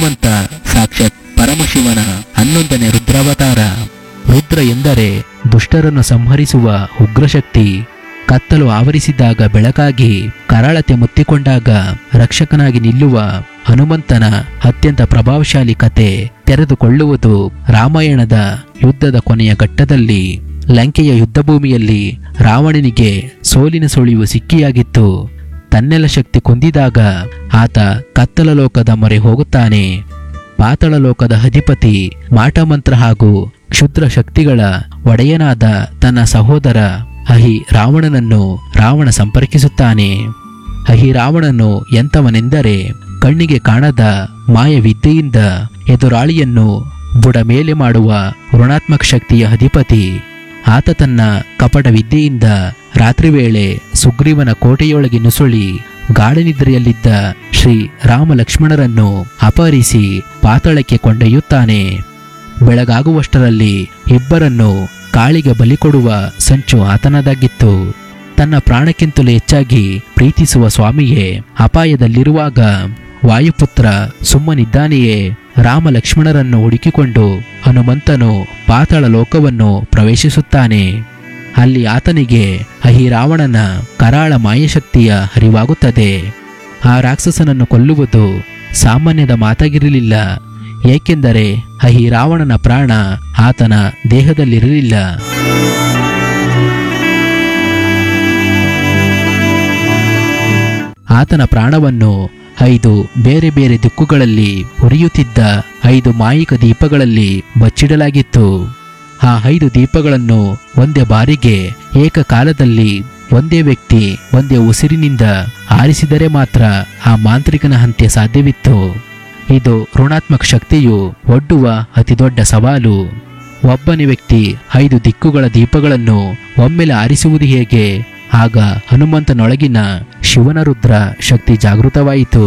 ಹನುಮಂತ ಸಾಕ್ಷಾತ್ ಪರಮಶಿವನ ಹನ್ನೊಂದನೇ ರುದ್ರಾವತಾರ ರುದ್ರ ಎಂದರೆ ದುಷ್ಟರನ್ನು ಸಂಹರಿಸುವ ಉಗ್ರಶಕ್ತಿ ಕತ್ತಲು ಆವರಿಸಿದಾಗ ಬೆಳಕಾಗಿ ಕರಾಳತೆ ಮುತ್ತಿಕೊಂಡಾಗ ರಕ್ಷಕನಾಗಿ ನಿಲ್ಲುವ ಹನುಮಂತನ ಅತ್ಯಂತ ಪ್ರಭಾವಶಾಲಿ ಕತೆ ತೆರೆದುಕೊಳ್ಳುವುದು ರಾಮಾಯಣದ ಯುದ್ಧದ ಕೊನೆಯ ಘಟ್ಟದಲ್ಲಿ ಲಂಕೆಯ ಯುದ್ಧಭೂಮಿಯಲ್ಲಿ ರಾವಣನಿಗೆ ಸೋಲಿನ ಸುಳಿವು ಸಿಕ್ಕಿಯಾಗಿತ್ತು ತನ್ನೆಲ್ಲ ಶಕ್ತಿ ಕುಂದಿದಾಗ ಆತ ಕತ್ತಲ ಲೋಕದ ಮೊರೆ ಹೋಗುತ್ತಾನೆ ಪಾತಾಳ ಲೋಕದ ಅಧಿಪತಿ ಮಾಟಮಂತ್ರ ಹಾಗೂ ಕ್ಷುದ್ರ ಶಕ್ತಿಗಳ ಒಡೆಯನಾದ ತನ್ನ ಸಹೋದರ ಅಹಿ ರಾವಣನನ್ನು ರಾವಣ ಸಂಪರ್ಕಿಸುತ್ತಾನೆ ಅಹಿ ರಾವಣನು ಎಂಥವನೆಂದರೆ ಕಣ್ಣಿಗೆ ಕಾಣದ ಮಾಯವಿದ್ಯೆಯಿಂದ ಎದುರಾಳಿಯನ್ನು ಬುಡ ಮೇಲೆ ಮಾಡುವ ಋಣಾತ್ಮಕ ಶಕ್ತಿಯ ಅಧಿಪತಿ ಆತ ತನ್ನ ಕಪಟ ವಿದ್ಯೆಯಿಂದ ರಾತ್ರಿ ವೇಳೆ ಸುಗ್ರೀವನ ಕೋಟೆಯೊಳಗೆ ನುಸುಳಿ ಗಾಢನಿದ್ರೆಯಲ್ಲಿದ್ದ ಶ್ರೀ ರಾಮ ಲಕ್ಷ್ಮಣರನ್ನು ಅಪಹರಿಸಿ ಪಾತಾಳಕ್ಕೆ ಕೊಂಡೊಯ್ಯುತ್ತಾನೆ ಬೆಳಗಾಗುವಷ್ಟರಲ್ಲಿ ಇಬ್ಬರನ್ನು ಕಾಳಿಗೆ ಬಲಿ ಕೊಡುವ ಸಂಚು ಆತನದಾಗಿತ್ತು ತನ್ನ ಪ್ರಾಣಕ್ಕಿಂತಲೂ ಹೆಚ್ಚಾಗಿ ಪ್ರೀತಿಸುವ ಸ್ವಾಮಿಯೇ ಅಪಾಯದಲ್ಲಿರುವಾಗ ವಾಯುಪುತ್ರ ಸುಮ್ಮನಿದ್ದಾನೆಯೇ ರಾಮ ಲಕ್ಷ್ಮಣರನ್ನು ಹುಡುಕಿಕೊಂಡು ಹನುಮಂತನು ಪಾತಾಳ ಲೋಕವನ್ನು ಪ್ರವೇಶಿಸುತ್ತಾನೆ ಅಲ್ಲಿ ಆತನಿಗೆ ಅಹಿರಾವಣನ ಕರಾಳ ಮಾಯಶಕ್ತಿಯ ಅರಿವಾಗುತ್ತದೆ ಆ ರಾಕ್ಷಸನನ್ನು ಕೊಲ್ಲುವುದು ಸಾಮಾನ್ಯದ ಮಾತಾಗಿರಲಿಲ್ಲ ಏಕೆಂದರೆ ಅಹಿರಾವಣನ ಪ್ರಾಣ ಆತನ ದೇಹದಲ್ಲಿರಲಿಲ್ಲ ಆತನ ಪ್ರಾಣವನ್ನು ಐದು ಬೇರೆ ಬೇರೆ ದಿಕ್ಕುಗಳಲ್ಲಿ ಉರಿಯುತ್ತಿದ್ದ ಐದು ಮಾಯಿಕ ದೀಪಗಳಲ್ಲಿ ಬಚ್ಚಿಡಲಾಗಿತ್ತು ಆ ಐದು ದೀಪಗಳನ್ನು ಒಂದೇ ಬಾರಿಗೆ ಏಕಕಾಲದಲ್ಲಿ ಒಂದೇ ವ್ಯಕ್ತಿ ಒಂದೇ ಉಸಿರಿನಿಂದ ಆರಿಸಿದರೆ ಮಾತ್ರ ಆ ಮಾಂತ್ರಿಕನ ಹಂತ್ಯ ಸಾಧ್ಯವಿತ್ತು ಇದು ಋಣಾತ್ಮಕ ಶಕ್ತಿಯು ಒಡ್ಡುವ ಅತಿದೊಡ್ಡ ಸವಾಲು ಒಬ್ಬನೇ ವ್ಯಕ್ತಿ ಐದು ದಿಕ್ಕುಗಳ ದೀಪಗಳನ್ನು ಒಮ್ಮೆಲೆ ಆರಿಸುವುದು ಹೇಗೆ ಆಗ ಹನುಮಂತನೊಳಗಿನ ಶಿವನ ರುದ್ರ ಶಕ್ತಿ ಜಾಗೃತವಾಯಿತು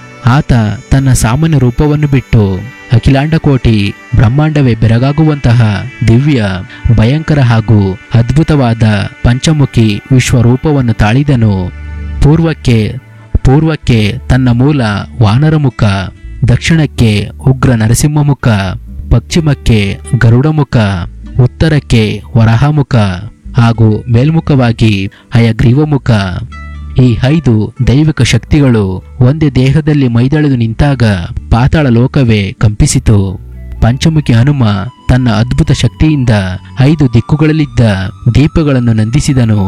ಆತ ತನ್ನ ಸಾಮಾನ್ಯ ರೂಪವನ್ನು ಬಿಟ್ಟು ಅಖಿಲಾಂಡ ಕೋಟಿ ಬ್ರಹ್ಮಾಂಡವೇ ಬೆರಗಾಗುವಂತಹ ದಿವ್ಯ ಭಯಂಕರ ಹಾಗೂ ಅದ್ಭುತವಾದ ಪಂಚಮುಖಿ ವಿಶ್ವರೂಪವನ್ನು ತಾಳಿದನು ಪೂರ್ವಕ್ಕೆ ಪೂರ್ವಕ್ಕೆ ತನ್ನ ಮೂಲ ವಾನರ ಮುಖ ದಕ್ಷಿಣಕ್ಕೆ ಉಗ್ರ ನರಸಿಂಹ ಮುಖ ಪಶ್ಚಿಮಕ್ಕೆ ಗರುಡ ಮುಖ ಉತ್ತರಕ್ಕೆ ವರಹ ಮುಖ ಹಾಗೂ ಮೇಲ್ಮುಖವಾಗಿ ಹಯಗ್ರೀವ ಮುಖ ಈ ಐದು ದೈವಿಕ ಶಕ್ತಿಗಳು ಒಂದೇ ದೇಹದಲ್ಲಿ ಮೈದಳೆದು ನಿಂತಾಗ ಪಾತಾಳ ಲೋಕವೇ ಕಂಪಿಸಿತು ಪಂಚಮುಖಿ ಹನುಮ ತನ್ನ ಅದ್ಭುತ ಶಕ್ತಿಯಿಂದ ಐದು ದಿಕ್ಕುಗಳಲ್ಲಿದ್ದ ದೀಪಗಳನ್ನು ನಂದಿಸಿದನು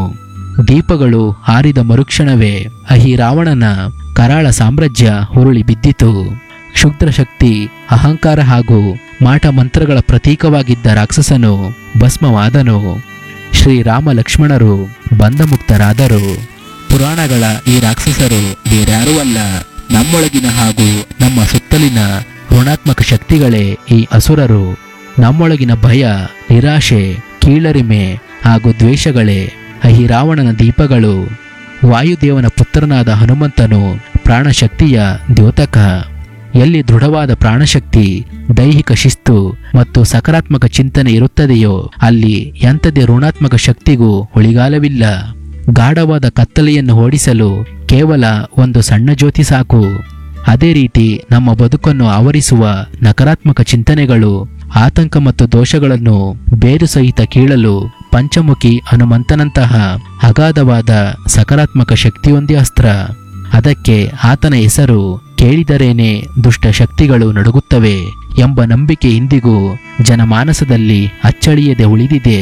ದೀಪಗಳು ಹಾರಿದ ಮರುಕ್ಷಣವೇ ಅಹಿ ರಾವಣನ ಕರಾಳ ಸಾಮ್ರಾಜ್ಯ ಉರುಳಿ ಬಿದ್ದಿತು ಕ್ಷುದ್ರ ಶಕ್ತಿ ಅಹಂಕಾರ ಹಾಗೂ ಮಾಟ ಮಂತ್ರಗಳ ಪ್ರತೀಕವಾಗಿದ್ದ ರಾಕ್ಷಸನು ಭಸ್ಮವಾದನು ಶ್ರೀರಾಮ ಲಕ್ಷ್ಮಣರು ಬಂಧಮುಕ್ತರಾದರು ಪುರಾಣಗಳ ಈ ರಾಕ್ಷಸರು ಬೇರ್ಯಾರೂ ಅಲ್ಲ ನಮ್ಮೊಳಗಿನ ಹಾಗೂ ನಮ್ಮ ಸುತ್ತಲಿನ ಋಣಾತ್ಮಕ ಶಕ್ತಿಗಳೇ ಈ ಅಸುರರು ನಮ್ಮೊಳಗಿನ ಭಯ ನಿರಾಶೆ ಕೀಳರಿಮೆ ಹಾಗೂ ದ್ವೇಷಗಳೇ ಅಹಿರಾವಣನ ದೀಪಗಳು ವಾಯುದೇವನ ಪುತ್ರನಾದ ಹನುಮಂತನು ಪ್ರಾಣಶಕ್ತಿಯ ದ್ಯೋತಕ ಎಲ್ಲಿ ದೃಢವಾದ ಪ್ರಾಣಶಕ್ತಿ ದೈಹಿಕ ಶಿಸ್ತು ಮತ್ತು ಸಕಾರಾತ್ಮಕ ಚಿಂತನೆ ಇರುತ್ತದೆಯೋ ಅಲ್ಲಿ ಎಂಥದೇ ಋಣಾತ್ಮಕ ಶಕ್ತಿಗೂ ಉಳಿಗಾಲವಿಲ್ಲ ಗಾಢವಾದ ಕತ್ತಲೆಯನ್ನು ಓಡಿಸಲು ಕೇವಲ ಒಂದು ಸಣ್ಣ ಜ್ಯೋತಿ ಸಾಕು ಅದೇ ರೀತಿ ನಮ್ಮ ಬದುಕನ್ನು ಆವರಿಸುವ ನಕಾರಾತ್ಮಕ ಚಿಂತನೆಗಳು ಆತಂಕ ಮತ್ತು ದೋಷಗಳನ್ನು ಬೇರು ಸಹಿತ ಕೀಳಲು ಪಂಚಮುಖಿ ಹನುಮಂತನಂತಹ ಅಗಾಧವಾದ ಸಕಾರಾತ್ಮಕ ಶಕ್ತಿಯೊಂದೇ ಅಸ್ತ್ರ ಅದಕ್ಕೆ ಆತನ ಹೆಸರು ಕೇಳಿದರೇನೆ ದುಷ್ಟ ಶಕ್ತಿಗಳು ನಡುಗುತ್ತವೆ ಎಂಬ ನಂಬಿಕೆ ಇಂದಿಗೂ ಜನಮಾನಸದಲ್ಲಿ ಅಚ್ಚಳಿಯದೆ ಉಳಿದಿದೆ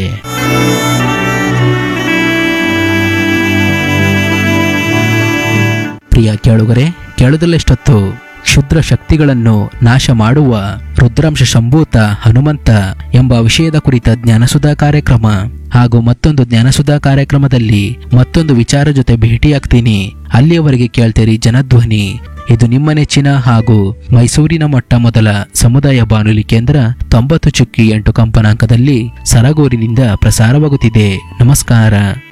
ಪ್ರಿಯ ಕೇಳುಗರೆ ಕೇಳುವುದಲ್ಲೆಷ್ಟೊತ್ತು ಕ್ಷುದ್ರ ಶಕ್ತಿಗಳನ್ನು ನಾಶ ಮಾಡುವ ರುದ್ರಾಂಶ ಸಂಭೂತ ಹನುಮಂತ ಎಂಬ ವಿಷಯದ ಕುರಿತ ಜ್ಞಾನಸುಧಾ ಕಾರ್ಯಕ್ರಮ ಹಾಗೂ ಮತ್ತೊಂದು ಜ್ಞಾನಸುಧಾ ಕಾರ್ಯಕ್ರಮದಲ್ಲಿ ಮತ್ತೊಂದು ವಿಚಾರ ಜೊತೆ ಭೇಟಿಯಾಗ್ತೀನಿ ಅಲ್ಲಿಯವರೆಗೆ ಕೇಳ್ತೀರಿ ಜನಧ್ವನಿ ಇದು ನಿಮ್ಮ ನೆಚ್ಚಿನ ಹಾಗೂ ಮೈಸೂರಿನ ಮೊಟ್ಟ ಮೊದಲ ಸಮುದಾಯ ಬಾನುಲಿ ಕೇಂದ್ರ ತೊಂಬತ್ತು ಚುಕ್ಕಿ ಎಂಟು ಕಂಪನಾಂಕದಲ್ಲಿ ಸರಗೂರಿನಿಂದ ಪ್ರಸಾರವಾಗುತ್ತಿದೆ ನಮಸ್ಕಾರ